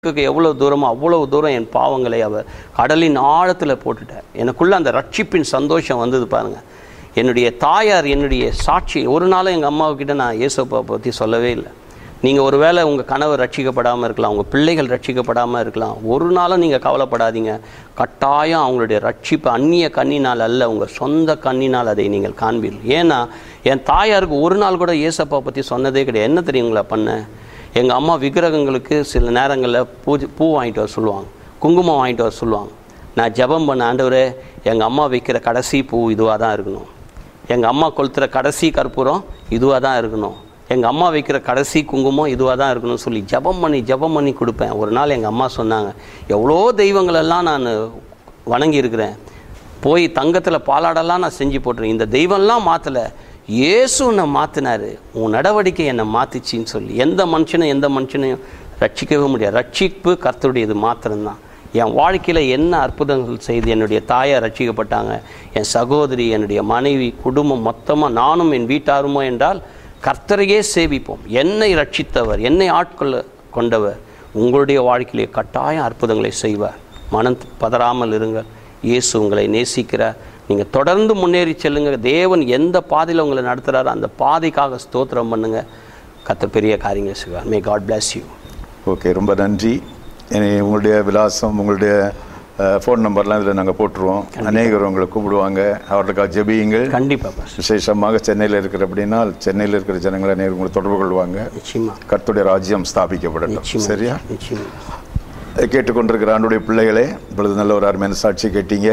கடலுக்கு எவ்வளவு தூரமோ அவ்வளவு தூரம் என் பாவங்களை அவர் கடலின் ஆழத்தில் போட்டுட்டார் எனக்குள்ள அந்த ரட்சிப்பின் சந்தோஷம் வந்தது பாருங்க என்னுடைய தாயார் என்னுடைய சாட்சி ஒரு நாளும் எங்கள் அம்மாவுக்கிட்ட நான் இயேசுப்பா பற்றி சொல்லவே இல்லை நீங்கள் ஒருவேளை உங்கள் கணவர் ரட்சிக்கப்படாமல் இருக்கலாம் உங்கள் பிள்ளைகள் ரட்சிக்கப்படாமல் இருக்கலாம் ஒரு நாளும் நீங்கள் கவலைப்படாதீங்க கட்டாயம் அவங்களுடைய ரட்சிப்பு அந்நிய கண்ணினால் அல்ல உங்கள் சொந்த கண்ணினால் அதை நீங்கள் காண்பீர்கள் ஏன்னா என் தாயாருக்கு ஒரு நாள் கூட இயேசப்பா பற்றி சொன்னதே கிடையாது என்ன தெரியுங்களா பண்ண எங்கள் அம்மா விக்கிரகங்களுக்கு சில நேரங்களில் பூஜை பூ வாங்கிட்டு வர சொல்லுவாங்க குங்குமம் வாங்கிட்டு வர சொல்லுவாங்க நான் ஜெபம் பண்ண ஆண்டவரே எங்கள் அம்மா வைக்கிற கடைசி பூ இதுவாக தான் இருக்கணும் எங்கள் அம்மா கொளுத்துற கடைசி கற்பூரம் இதுவாக தான் இருக்கணும் எங்கள் அம்மா வைக்கிற கடைசி குங்குமம் இதுவாக தான் இருக்கணும்னு சொல்லி ஜெபம் பண்ணி ஜெபம் பண்ணி கொடுப்பேன் ஒரு நாள் எங்கள் அம்மா சொன்னாங்க எவ்வளோ தெய்வங்களெல்லாம் நான் வணங்கி இருக்கிறேன் போய் தங்கத்தில் பாலாடெல்லாம் நான் செஞ்சு போட்டுருக்கேன் இந்த தெய்வம்லாம் மாற்றலை இயேசு உன்னை மாற்றினாரு உன் நடவடிக்கை என்னை மாற்றிச்சின்னு சொல்லி எந்த மனுஷனும் எந்த மனுஷனையும் ரட்சிக்கவே முடியாது ரட்சிப்பு கர்த்தருடையது மாத்திரம்தான் என் வாழ்க்கையில் என்ன அற்புதங்கள் செய்து என்னுடைய தாயார் ரட்சிக்கப்பட்டாங்க என் சகோதரி என்னுடைய மனைவி குடும்பம் மொத்தமாக நானும் என் வீட்டாருமோ என்றால் கர்த்தரையே சேவிப்போம் என்னை ரட்சித்தவர் என்னை ஆட்கொள்ள கொண்டவர் உங்களுடைய வாழ்க்கையிலே கட்டாயம் அற்புதங்களை செய்வார் மனம் பதறாமல் இருங்கள் இயேசு உங்களை நேசிக்கிறார் நீங்கள் தொடர்ந்து முன்னேறி செல்லுங்க தேவன் எந்த பாதையில் உங்களை நடத்துகிறாரோ அந்த பாதைக்காக ஸ்தோத்திரம் பண்ணுங்க கர்த்தர் பெரிய காரியங்களை செய்வார் may God bless you okay ரொம்ப நன்றி இனி உங்களுடைய விலாசம் உங்களுடைய ஃபோன் நம்பர்லாம் இதில் நாங்கள் போட்டுருவோம் அநேகர் உங்களை கூப்பிடுவாங்க அவர்களுக்காக ஜெபியுங்கள் கண்டிப்பாக பாஸ் விசேஷமாக சென்னையில் இருக்கிற அப்படின்னா சென்னையில் இருக்கிற ஜனங்களை அநேகர் உங்களை தொடர்பு கொள்வாங்க நிச்சயமா கர்த்தருடைய ராஜ்யம் ஸ்தாபிக்கப்படட்டும் நிச்சயமா சரியா நிச்சயமா கேட்டுக்கொண்டிருக்கிற ஆண்டுடைய பிள்ளைகளே இப்பொழுது நல்ல ஒரு அருமையான சாட்சி கேட்டீங்க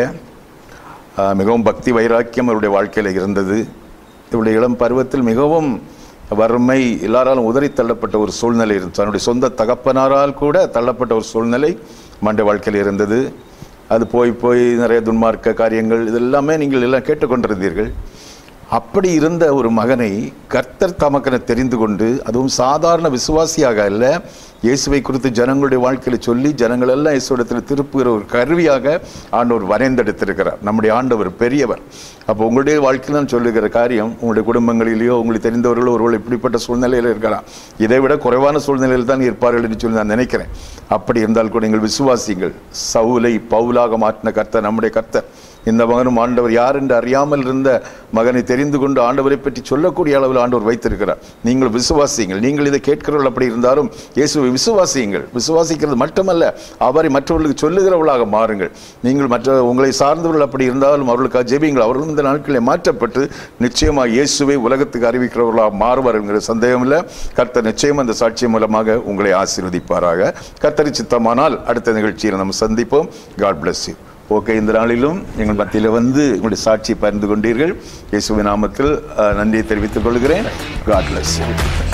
ஆஹ் மிகவும் பக்தி வைராக்கியம் அவருடைய வாழ்க்கையில் இருந்தது இவருடைய இளம் பருவத்தில் மிகவும் வறுமை எல்லாராலும் உதறி தள்ளப்பட்ட ஒரு சூழ்நிலை இருந்துச்சு தன்னுடைய சொந்த தகப்பனாரால் கூட தள்ளப்பட்ட ஒரு சூழ்நிலை மண்டை வாழ்க்கையில் இருந்தது அது போய் போய் நிறைய துன்மார்க்க காரியங்கள் இதெல்லாமே நீங்கள் எல்லாம் கேட்டுக்கொண்டிருந்தீர்கள் அப்படி இருந்த ஒரு மகனை கர்த்தர் தமக்கென தெரிந்து கொண்டு அதுவும் சாதாரண விசுவாசியாக அல்ல இயேசுவை குறித்து ஜனங்களுடைய வாழ்க்கையில் சொல்லி ஜனங்கள் எல்லாம் இயேசுடத்தில் திருப்புகிற ஒரு கருவியாக ஆண்டவர் வரைந்தெடுத்திருக்கிறார் நம்முடைய ஆண்டவர் பெரியவர் அப்போ உங்களுடைய வாழ்க்கையில் நான் சொல்லுகிற காரியம் உங்களுடைய குடும்பங்களிலேயோ உங்களுக்கு தெரிந்தவர்களோ ஒருவர் இப்படிப்பட்ட சூழ்நிலையில் இருக்கலாம் இதை விட குறைவான சூழ்நிலையில் தான் இருப்பார்கள் என்று சொல்லி நான் நினைக்கிறேன் அப்படி இருந்தால் கூட நீங்கள் விசுவாசிங்கள் சவுலை பவுலாக மாற்றின கர்த்தர் நம்முடைய கர்த்தர் இந்த மகனும் ஆண்டவர் யார் என்று அறியாமல் இருந்த மகனை தெரிந்து கொண்டு ஆண்டவரை பற்றி சொல்லக்கூடிய அளவில் ஆண்டவர் வைத்திருக்கிறார் நீங்கள் விசுவாசியுங்கள் நீங்கள் இதை கேட்கிறவர்கள் அப்படி இருந்தாலும் இயேசுவை விசுவாசியுங்கள் விசுவாசிக்கிறது மட்டுமல்ல அவரை மற்றவர்களுக்கு சொல்லுகிறவர்களாக மாறுங்கள் நீங்கள் மற்ற உங்களை சார்ந்தவர்கள் அப்படி இருந்தாலும் அவர்களுக்காக ஜெபியுங்கள் அவர்களும் இந்த நாட்களில் மாற்றப்பட்டு நிச்சயமாக இயேசுவை உலகத்துக்கு அறிவிக்கிறவர்களாக மாறுவார் என்கிற சந்தேகம் இல்லை கர்த்தர் நிச்சயம் அந்த சாட்சி மூலமாக உங்களை ஆசீர்வதிப்பாராக கர்த்தரி சித்தமானால் அடுத்த நிகழ்ச்சியில் நம்ம சந்திப்போம் காட் bless you ஓகே இந்த நாளிலும் எங்கள் மத்தியில் வந்து உங்களுடைய சாட்சி பகிர்ந்து கொண்டீர்கள் இயேசுவின் நாமத்தில் அஹ், நன்றியை தெரிவித்துக் கொள்கிறேன் காட் bless you